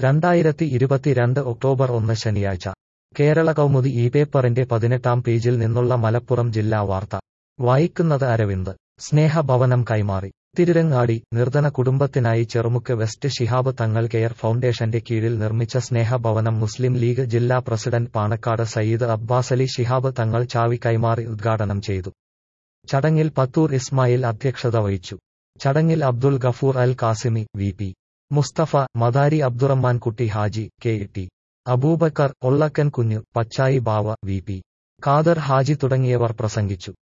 രണ്ടായിരത്തി ഇരുപത്തിരണ്ട് ഒക്ടോബർ ഒന്ന് ശനിയാഴ്ച കേരള കൗമുദി ഈ പേപ്പറിന്റെ പതിനെട്ടാം പേജിൽ നിന്നുള്ള മലപ്പുറം ജില്ലാ വാർത്ത വായിക്കുന്നത് അരവിന്ദ് സ്നേഹഭവനം കൈമാറി തിരുരങ്ങാടി നിർധന കുടുംബത്തിനായി ചെറുമുക്ക് വെസ്റ്റ് ശിഹാബ് തങ്ങൾ കെയർ ഫൗണ്ടേഷന്റെ കീഴിൽ നിർമ്മിച്ച സ്നേഹഭവനം മുസ്ലിം ലീഗ് ജില്ലാ പ്രസിഡന്റ് പാണക്കാട് സയ്യിദ് അബ്ബാസലി ശിഹാബ് തങ്ങൾ ചാവി കൈമാറി ഉദ്ഘാടനം ചെയ്തു ചടങ്ങിൽ പത്തൂർ ഇസ്മായിൽ അധ്യക്ഷത വഹിച്ചു ചടങ്ങിൽ Abdul Gafoor Al Qasimi V P Musthafa Madari Abdurahman Kutty Haji K T Aboobacker Ollakkan Kunju Pachayi Bava V P Khader Haji തുടങ്ങിയവർ പ്രസംഗിച്ചു